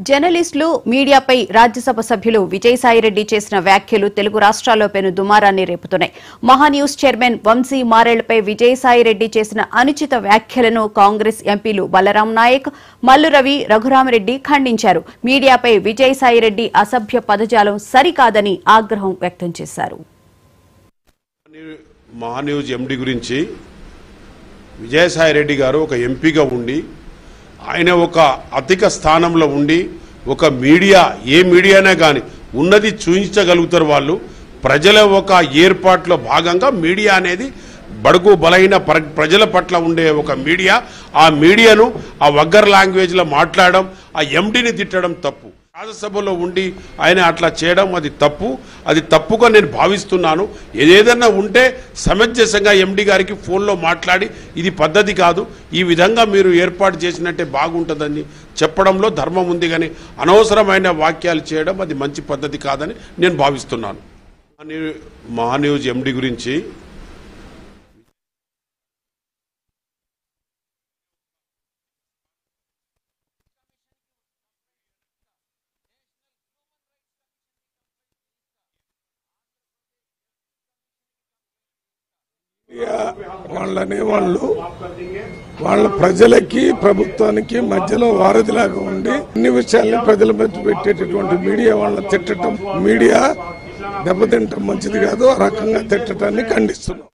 జర్నలిస్టులు మీడియాపై రాజ్యసభ సభ్యులు విజయసాయిరెడ్డి చేసిన వ్యాఖ్యలు తెలుగు రాష్ట్రాల్లో పెను దుమారాన్ని రేపుతున్నాయి మహాన్యూస్ చైర్మన్ వంశీ మారేళ్లపై విజయసాయిరెడ్డి చేసిన అనుచిత వ్యాఖ్యలను కాంగ్రెస్ ఎంపీలు బలరాం నాయక్ మల్లు రవి రఘురామరెడ్డి ఖండించారు మీడియాపై విజయసాయిరెడ్డి అసభ్య పదజాలం సరికాదని ఆగ్రహం వ్యక్తం చేశారు మహాన్యూస్ ఎండి గురించి విజయసాయి రెడ్డి గారు ఒక ఎంపీగా ఉండి ఆయన ఒక అధిక స్థానంలో ఉండి ఒక మీడియా ఏ మీడియానే కానీ ఉన్నది చూపించగలుగుతారు వాళ్ళు ప్రజల ఒక ఏర్పాట్లో భాగంగా మీడియా అనేది బడుగు బలహీన ప్ర- ప్రజల పట్ల ఉండే ఒక మీడియా ఆ మీడియాను ఆ వగ్గర్ లాంగ్వేజ్లో మాట్లాడడం ఆ ఎండిని తిట్టడం తప్పు రాజ్యసభలో ఉండి ఆయన అట్లా చేయడం అది తప్పు అది తప్పుగా నేను భావిస్తున్నాను ఏదైనా ఉంటే సమంజసంగా ఎండి గారికి ఫోన్లో మాట్లాడి ఇది పద్ధతి కాదు ఈ విధంగా మీరు ఏర్పాటు చేసినట్టే బాగుంటుందని చెప్పడంలో ధర్మం ఉంది కానీ అనవసరమైన వాక్యాలు చేయడం అది మంచి పద్ధతి కాదని నేను భావిస్తున్నాను మహాన్యూ- మహాన్యూస్ ఎండి గురించి వాళ్ళని వాళ్ళు వాళ్ళ ప్రజలకి ప్రభుత్వానికి మధ్యలో వారధిలాగా ఉండి అన్ని విషయాల్ని ప్రజల మధ్య పెట్టేటటువంటి మీడియా వాళ్ళని తిట్టడం మీడియా దెబ్బతింటం మంచిది కాదు ఆ రకంగా తిట్టడాన్ని ఖండిస్తున్నాం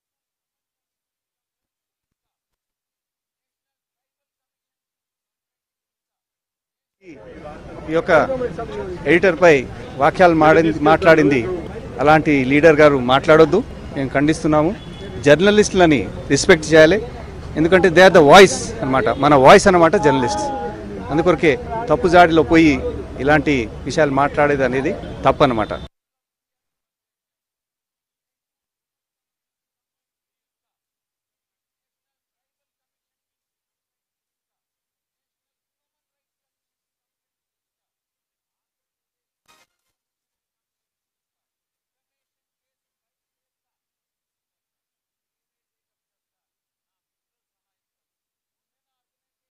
ఈ యొక్క ఎడిటర్పై వాక్యాలు మాడింది మాట్లాడింది అలాంటి లీడర్ గారు మాట్లాడొద్దు మేము ఖండిస్తున్నాము జర్నలిస్టులని రెస్పెక్ట్ చేయాలి ఎందుకంటే దే ఆర్ ద వాయిస్ అన్నమాట మన వాయిస్ అన్నమాట జర్నలిస్ట్ అందుకొరకే తప్పు జాడిలో పోయి ఇలాంటి విషయాలు మాట్లాడేది అనేది తప్పు అన్నమాట